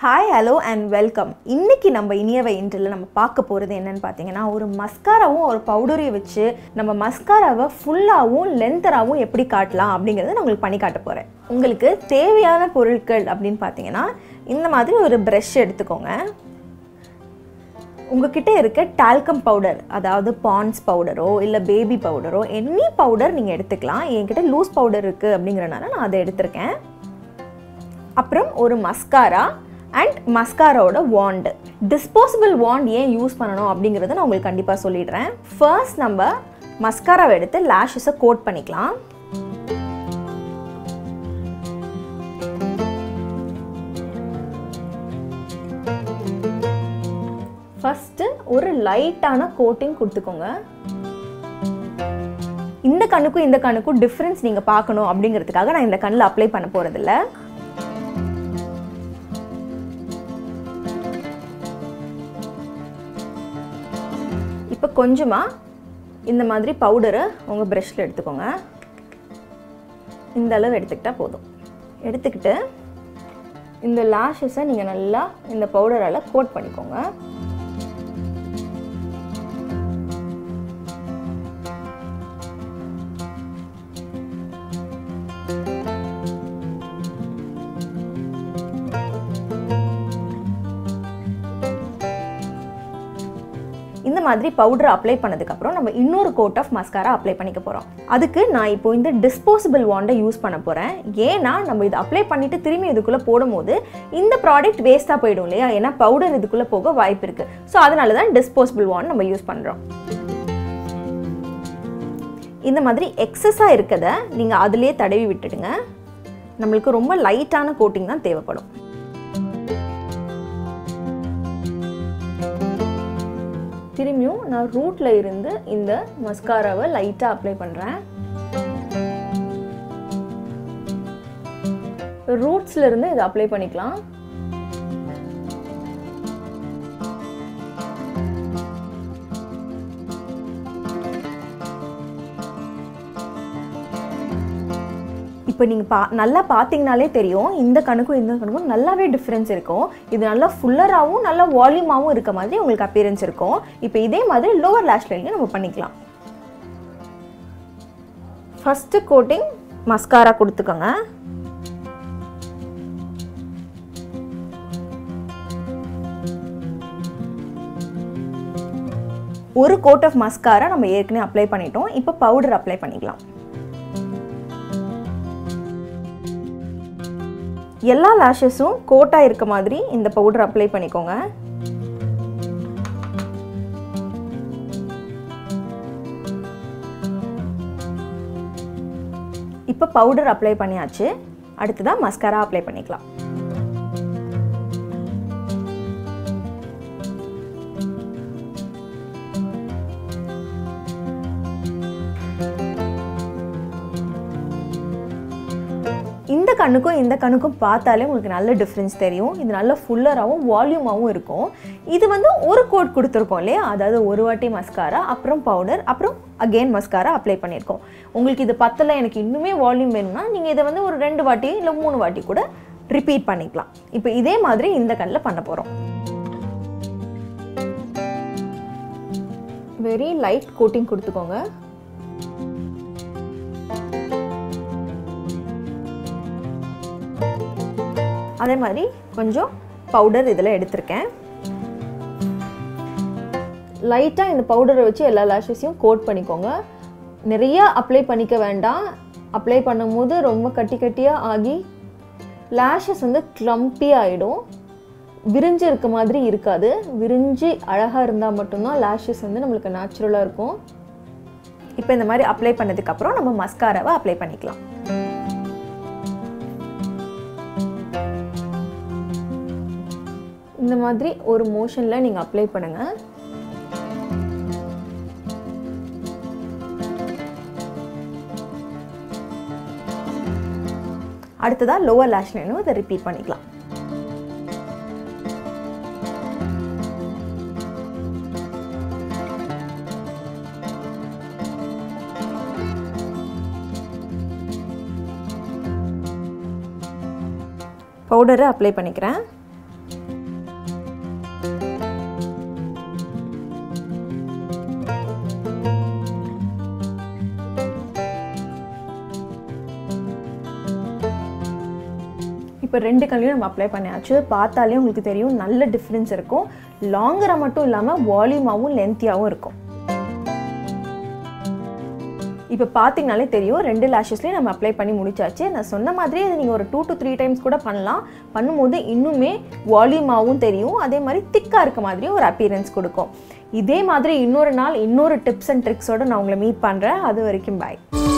hi hello and welcome இன்னைக்கு நம்ம இனியவை இன்றில் நம்ம பார்க்க போகிறது என்னன்னு பார்த்தீங்கன்னா ஒரு மஸ்காராவும் ஒரு பவுடரையும் வச்சு நம்ம மஸ்காராவை ஃபுல்லாகவும் லென்த்தராகவும் எப்படி காட்டலாம் அப்படிங்கிறத நான் உங்களுக்கு பண்ணி காட்ட போகிறேன் உங்களுக்கு தேவையான பொருட்கள் அப்படின்னு பார்த்தீங்கன்னா இந்த மாதிரி ஒரு ப்ரஷ் எடுத்துக்கோங்க உங்ககிட்ட இருக்க டால்கம் பவுடர் அதாவது பான்ஸ் பவுடரோ இல்லை பேபி பவுடரோ எனி பவுடர் நீங்கள் எடுத்துக்கலாம் என்கிட்ட லூஸ் பவுடர் இருக்குது அப்படிங்கிறனால நான் அதை எடுத்திருக்கேன் அப்புறம் ஒரு மஸ்காரா அண்ட் மஸ்காராவோட வாண்டு டிஸ்போசபிள் வாண்ட் ஏன் யூஸ் பண்ணணும் அப்படிங்கிறத நான் உங்களுக்கு கண்டிப்பாக சொல்லிடுறேன் ஃபர்ஸ்ட் நம்ம மஸ்காராவை எடுத்து லேஷஸை கோட் பண்ணிக்கலாம் ஃபஸ்ட்டு ஒரு லைட்டான கோட்டிங் கொடுத்துக்கோங்க இந்த கண்ணுக்கும் இந்த கண்ணுக்கும் டிஃப்ரென்ஸ் நீங்கள் பார்க்கணும் அப்படிங்கிறதுக்காக நான் இந்த கண்ணில் அப்ளை பண்ண போகிறதில்ல இப்போ கொஞ்சமாக இந்த மாதிரி பவுடரை உங்கள் ப்ரஷில் எடுத்துக்கோங்க இந்த அளவு எடுத்துக்கிட்டால் போதும் எடுத்துக்கிட்டு இந்த லேஷஸை நீங்கள் நல்லா இந்த பவுடரால் கோட் பண்ணிக்கோங்க இந்த மாதிரி பவுடர் அப்ளை பண்ணதுக்கப்புறம் நம்ம இன்னொரு கோட் ஆஃப் மஸ்காரா அப்ளை பண்ணிக்க போகிறோம் அதுக்கு நான் இப்போ இந்த டிஸ்போசபிள் வாண்டை யூஸ் பண்ண போகிறேன் ஏன்னா நம்ம இதை அப்ளை பண்ணிவிட்டு திரும்பி இதுக்குள்ளே போடும்போது இந்த ப்ராடக்ட் வேஸ்ட்டாக போயிடும் இல்லையா ஏன்னா பவுடர் இதுக்குள்ளே போக வாய்ப்பு இருக்குது ஸோ அதனால தான் டிஸ்போசபிள் வாண்ட் நம்ம யூஸ் பண்ணுறோம் இந்த மாதிரி எக்ஸஸாக இருக்கதை நீங்கள் அதிலே தடவி விட்டுடுங்க நம்மளுக்கு ரொம்ப லைட்டான கோட்டிங் தான் தேவைப்படும் திரும்பியும் நான் ரூட்டில் இருந்து இந்த மஸ்காராவை லைட்டாக அப்ளை பண்ணுறேன் ரூட்ஸ்ல இருந்து இதை அப்ளை பண்ணிக்கலாம் இப்போ நீங்கள் பா நல்லா பார்த்தீங்கனாலே தெரியும் இந்த கணக்கும் இந்த கணக்கும் நல்லாவே டிஃப்ரென்ஸ் இருக்கும் இது நல்லா ஃபுல்லராகவும் நல்லா வால்யூமாகவும் இருக்க மாதிரி உங்களுக்கு அப்பியரன்ஸ் இருக்கும் இப்போ இதே மாதிரி லோவர் லேஷ் லைன்லையும் நம்ம பண்ணிக்கலாம் ஃபஸ்ட்டு கோட்டிங் மஸ்காரா கொடுத்துக்கோங்க ஒரு கோட் ஆஃப் மஸ்காரா நம்ம ஏற்கனவே அப்ளை பண்ணிட்டோம் இப்போ பவுடர் அப்ளை பண்ணிக்கலாம் எல்லா லேஷஸும் கோட்டாக இருக்க மாதிரி இந்த பவுடர் அப்ளை பண்ணிக்கோங்க இப்போ பவுடர் அப்ளை பண்ணியாச்சு அடுத்ததாக மஸ்காரா அப்ளை பண்ணிக்கலாம் இந்த கண்ணுக்கும் இந்த கண்ணுக்கும் பார்த்தாலே உங்களுக்கு நல்ல டிஃப்ரென்ஸ் தெரியும் இது நல்ல ஃபுல்லராகவும் வால்யூமாகவும் இருக்கும் இது வந்து ஒரு கோட் கொடுத்துருக்கோம் இல்லையா அதாவது ஒரு வாட்டி மஸ்காரா அப்புறம் பவுடர் அப்புறம் அகெயின் மஸ்காரா அப்ளை பண்ணியிருக்கோம் உங்களுக்கு இது பத்தலை எனக்கு இன்னுமே வால்யூம் வேணும்னா நீங்கள் இதை வந்து ஒரு ரெண்டு வாட்டி இல்லை மூணு வாட்டி கூட ரிப்பீட் பண்ணிக்கலாம் இப்போ இதே மாதிரி இந்த கண்ணில் பண்ண போகிறோம் வெரி லைட் கோட்டிங் கொடுத்துக்கோங்க அதே மாதிரி கொஞ்சம் பவுடர் இதில் எடுத்திருக்கேன் லைட்டாக இந்த பவுடரை வச்சு எல்லா லேஷஸையும் கோட் பண்ணிக்கோங்க நிறைய அப்ளை பண்ணிக்க வேண்டாம் அப்ளை பண்ணும்போது ரொம்ப கட்டி கட்டியாக ஆகி லேஷஸ் வந்து க்ளம்பி ஆகிடும் விரிஞ்சு இருக்க மாதிரி இருக்காது விரிஞ்சு அழகாக இருந்தால் மட்டும்தான் லேஷஸ் வந்து நம்மளுக்கு நேச்சுரலாக இருக்கும் இப்போ இந்த மாதிரி அப்ளை பண்ணதுக்கப்புறம் நம்ம மஸ்காராவை அப்ளை பண்ணிக்கலாம் இந்த மாதிரி ஒரு மோஷனில் நீங்கள் அப்ளை பண்ணுங்கள் அடுத்ததாக லோவர் லேஷ் லைனும் இதை ரிப்பீட் பண்ணிக்கலாம் பவுடரை அப்ளை பண்ணிக்கிறேன் இப்போ ரெண்டு கண்ணையும் நம்ம அப்ளை பண்ணியாச்சு பார்த்தாலே உங்களுக்கு தெரியும் நல்ல டிஃப்ரென்ஸ் இருக்கும் லாங்கராக மட்டும் இல்லாமல் வால்யூமாகவும் லென்த்தியாகவும் இருக்கும் இப்போ பார்த்தீங்கனாலே தெரியும் ரெண்டு லேஷஸ்லேயும் நம்ம அப்ளை பண்ணி முடிச்சாச்சு நான் சொன்ன மாதிரி இது நீங்கள் ஒரு டூ டு த்ரீ டைம்ஸ் கூட பண்ணலாம் பண்ணும்போது இன்னுமே வால்யூமாகவும் தெரியும் அதே மாதிரி திக்காக இருக்க மாதிரியும் ஒரு அப்பியரன்ஸ் கொடுக்கும் இதே மாதிரி இன்னொரு நாள் இன்னொரு டிப்ஸ் அண்ட் ட்ரிக்ஸோடு நான் உங்களை மீட் பண்ணுறேன் அது வரைக்கும் பாய்